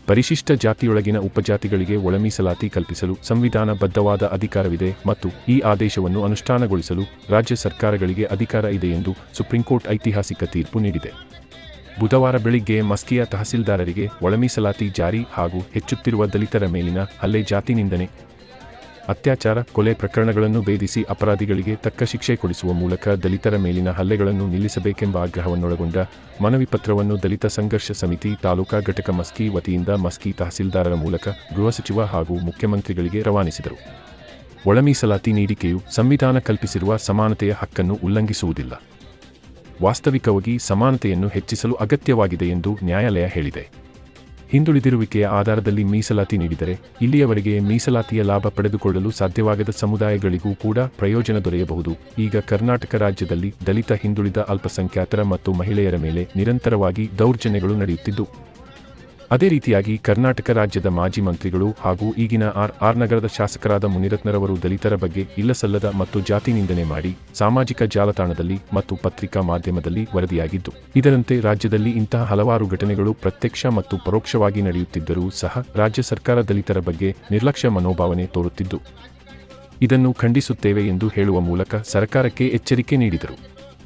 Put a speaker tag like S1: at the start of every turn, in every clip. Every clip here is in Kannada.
S1: ಪರಿಶಿಷ್ಟ ಜಾತಿಯೊಳಗಿನ ಉಪಜಾತಿಗಳಿಗೆ ಒಳ ಮೀಸಲಾತಿ ಕಲ್ಪಿಸಲು ಸಂವಿಧಾನಬದ್ಧವಾದ ಅಧಿಕಾರವಿದೆ ಮತ್ತು ಈ ಆದೇಶವನ್ನು ಅನುಷ್ಠಾನಗೊಳಿಸಲು ರಾಜ್ಯ ಸರ್ಕಾರಗಳಿಗೆ ಅಧಿಕಾರ ಇದೆ ಎಂದು ಸುಪ್ರೀಂಕೋರ್ಟ್ ಐತಿಹಾಸಿಕ ತೀರ್ಪು ನೀಡಿದೆ ಬುಧವಾರ ಬೆಳಿಗ್ಗೆ ಮಸ್ಕಿಯ ತಹಸೀಲ್ದಾರರಿಗೆ ಒಳಮೀಸಲಾತಿ ಜಾರಿ ಹಾಗೂ ಹೆಚ್ಚುತ್ತಿರುವ ದಲಿತರ ಮೇಲಿನ ಹಲ್ಲೆ ಜಾತಿ ನಿಂದನೆ ಅತ್ಯಾಚಾರ ಕೊಲೆ ಪ್ರಕರಣಗಳನ್ನು ಭೇದಿಸಿ ಅಪರಾಧಿಗಳಿಗೆ ತಕ್ಕ ಶಿಕ್ಷೆ ಕೊಡಿಸುವ ಮೂಲಕ ದಲಿತರ ಮೇಲಿನ ಹಲ್ಲೆಗಳನ್ನು ನಿಲ್ಲಿಸಬೇಕೆಂಬ ಆಗ್ರಹವನ್ನೊಳಗೊಂಡ ಮನವಿ ಪತ್ರವನ್ನು ದಲಿತ ಸಂಘರ್ಷ ಸಮಿತಿ ತಾಲೂಕಾ ಘಟಕ ಮಸ್ಕಿ ವತಿಯಿಂದ ಮಸ್ಕಿ ತಹಸೀಲ್ದಾರರ ಮೂಲಕ ಗೃಹ ಸಚಿವ ಹಾಗೂ ಮುಖ್ಯಮಂತ್ರಿಗಳಿಗೆ ರವಾನಿಸಿದರು ಒಳಮೀಸಲಾತಿ ನೀಡಿಕೆಯು ಸಂವಿಧಾನ ಕಲ್ಪಿಸಿರುವ ಸಮಾನತೆಯ ಹಕ್ಕನ್ನು ಉಲ್ಲಂಘಿಸುವುದಿಲ್ಲ ವಾಸ್ತವಿಕವಾಗಿ ಸಮಾನತೆಯನ್ನು ಹೆಚ್ಚಿಸಲು ಅಗತ್ಯವಾಗಿದೆ ಎಂದು ನ್ಯಾಯಾಲಯ ಹೇಳಿದೆ ಹಿಂದುಳಿದಿರುವಿಕೆಯ ಆಧಾರದಲ್ಲಿ ಮೀಸಲಾತಿ ನೀಡಿದರೆ ಇಲ್ಲಿಯವರೆಗೆ ಮೀಸಲಾತಿಯ ಲಾಭ ಪಡೆದುಕೊಳ್ಳಲು ಸಾಧ್ಯವಾಗದ ಸಮುದಾಯಗಳಿಗೂ ಕೂಡ ಪ್ರಯೋಜನ ದೊರೆಯಬಹುದು ಈಗ ಕರ್ನಾಟಕ ರಾಜ್ಯದಲ್ಲಿ ದಲಿತ ಹಿಂದುಳಿದ ಅಲ್ಪಸಂಖ್ಯಾತರ ಮತ್ತು ಮಹಿಳೆಯರ ಮೇಲೆ ನಿರಂತರವಾಗಿ ದೌರ್ಜನ್ಯಗಳು ನಡೆಯುತ್ತಿದ್ದು ಅದೇ ರೀತಿಯಾಗಿ ಕರ್ನಾಟಕ ರಾಜ್ಯದ ಮಾಜಿ ಮಂತ್ರಿಗಳು ಹಾಗೂ ಈಗಿನ ಆರ್ ಆರ್ ನಗರದ ಶಾಸಕರಾದ ಮುನಿರತ್ನರವರು ದಲಿತರ ಬಗ್ಗೆ ಇಲ್ಲಸಲ್ಲದ ಮತ್ತು ಜಾತಿ ನಿಂದನೆ ಮಾಡಿ ಸಾಮಾಜಿಕ ಜಾಲತಾಣದಲ್ಲಿ ಮತ್ತು ಪತ್ರಿಕಾ ಮಾಧ್ಯಮದಲ್ಲಿ ವರದಿಯಾಗಿದ್ದು ಇದರಂತೆ ರಾಜ್ಯದಲ್ಲಿ ಇಂತಹ ಹಲವಾರು ಘಟನೆಗಳು ಪ್ರತ್ಯಕ್ಷ ಮತ್ತು ಪರೋಕ್ಷವಾಗಿ ನಡೆಯುತ್ತಿದ್ದರೂ ಸಹ ರಾಜ್ಯ ಸರ್ಕಾರ ದಲಿತರ ಬಗ್ಗೆ ನಿರ್ಲಕ್ಷ್ಯ ಮನೋಭಾವನೆ ತೋರುತ್ತಿದ್ದು ಇದನ್ನು ಖಂಡಿಸುತ್ತೇವೆ ಎಂದು ಹೇಳುವ ಮೂಲಕ ಸರ್ಕಾರಕ್ಕೆ ಎಚ್ಚರಿಕೆ ನೀಡಿದರು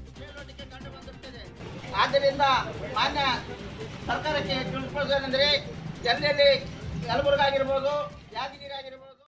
S2: ಆದ್ದರಿಂದ ಮಾನ್ಯ ಸರ್ಕಾರಕ್ಕೆ ತಿಳಿಸ್ಕೊಳ್ಳೋದೇನೆಂದರೆ ಎಲ್ಲೆಲ್ಲಿ ಯಲಬುರ್ಗ ಆಗಿರ್ಬೋದು ಯಾದಗಿರಿ ಆಗಿರ್ಬೋದು